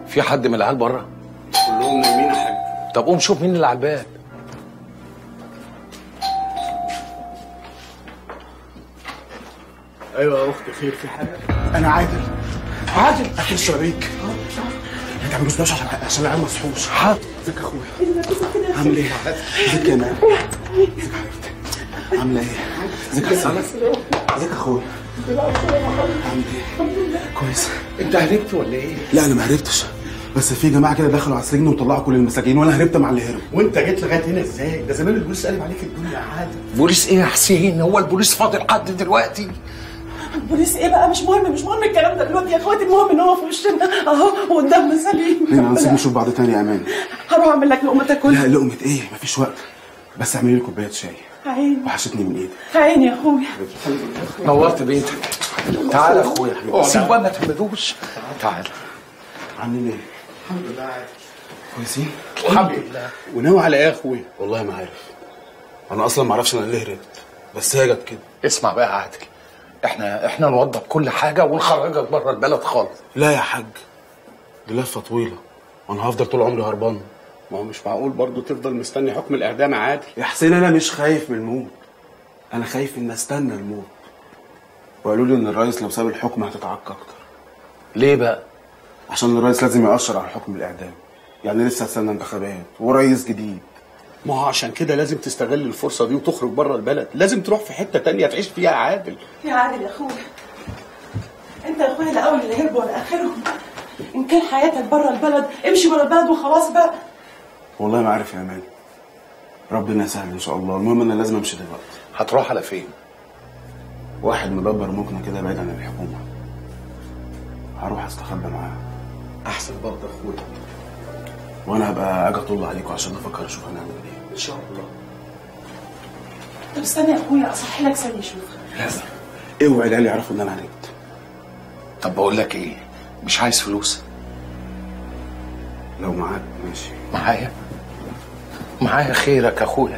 في حد من العيال بره كلهم نايمين يا حاج طب قوم شوف مين اللي على الباب ايوه يا اختي خير في حاجه انا عادل عادل اخي الشبابيك ما تعملوش دوشه عشان عشان العيال ما يصحوش حاضر ازيك يا اخويا عامل ايه؟ ازيك يا مان ازيك يا حبيبتي عامله ايه؟ ازيك يا حسين ازيك يا اخويا عامل ايه؟ كويس انت هربت ولا ايه لا انا ما هربتش بس في جماعه كده دخلوا على السجن وطلعوا كل المساجين وانا هربت مع اللي هرب وانت جيت لغايه هنا ازاي ده زمان البوليس قلب عليك الدنيا عادي بوليس ايه يا حسين هو البوليس فاضل حد دلوقتي البوليس ايه بقى مش مهم مش مهم الكلام ده دلوقتي يا اخواتي المهم ان هو في وشنا اهو قدامنا سليم لينا هنسيب نشوف بعض تاني يا امان هروح اعمل لك لقمه تاكلها لا لقمه ايه مفيش وقت بس اعملي لي كوبايه شاي عيني وحشتني من ايدك عيني يا اخويا نورت بيتك تعال يا اخويا سيب بقى ما تهمدوش تعال عاملين ايه؟ الحمد لله عادي كويسين؟ الحمد لله وناوي على ايه يا اخويا والله ما عارف انا اصلا ما اعرفش انا ليه هربت بس هي جت كده اسمع بقى يا عادل احنا احنا نوضب كل حاجه ونخرجك بره البلد خالص لا يا حاج دي لفه طويله وانا هفضل طول عمري هربان ما هو مش معقول برضه تفضل مستني حكم الاعدام عادي يا حسين انا مش خايف من الموت انا خايف ان استنى الموت وقالوا لي ان الرئيس لو ساب الحكم هتتعك اكتر ليه بقى عشان الرئيس لازم يأشر على حكم الاعدام يعني لسه هستنى انتخابات ورئيس جديد ما هو عشان كده لازم تستغل الفرصه دي وتخرج بره البلد لازم تروح في حته تانية تعيش فيها عادل يا عادل يا اخويا انت يا اخويا لا اول اللي هرب ولا اخرهم ان كان حياتك بره البلد امشي بره البلد وخلاص بقى والله ما عارف يا امان ربنا يسهل ان شاء الله المهم انا لازم امشي دلوقتي هتروح على فين واحد مدبر ممكن كده بعيد عن الحكومه هروح استخبى معاه احسن برضه يا اخويا وانا هبقى اجي اطل عليكم عشان افكر اشوف هنعمل ايه ان شاء الله طب استنى يا اخويا اصحي لك ثانيه شوف لازم اوعي العيال يعرفوا ان انا هربت طب بقول لك ايه مش عايز فلوس لو معاك ماشي معايا معايا خيرك يا اخويا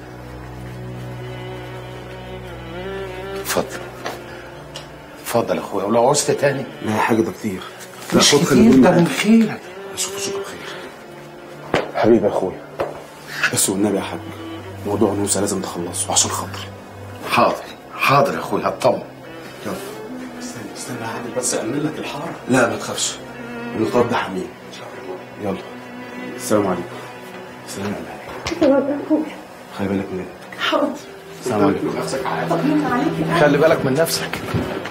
اتفضل اتفضل يا اخويا ولو عوزت تاني لا حاجه ده كتير لا مش خد كتير خلي ده بالك. من خيرك اشوف اشوفك بخير حبيبي يا اخويا بس والنبي يا حاج موضوع نوسه لازم تخلصه عشان خاطري حاضر حاضر يا اخويا هطمن يلا استنى استنى يا عادل بس اعمل لك الحاره لا ما تخافش النقاب ده حميم يلا السلام عليكم السلام عليكم خلي بالك من ايدك حاضر السلام عليكم نفسك عادل طمنا عليك يا خلي بالك من نفسك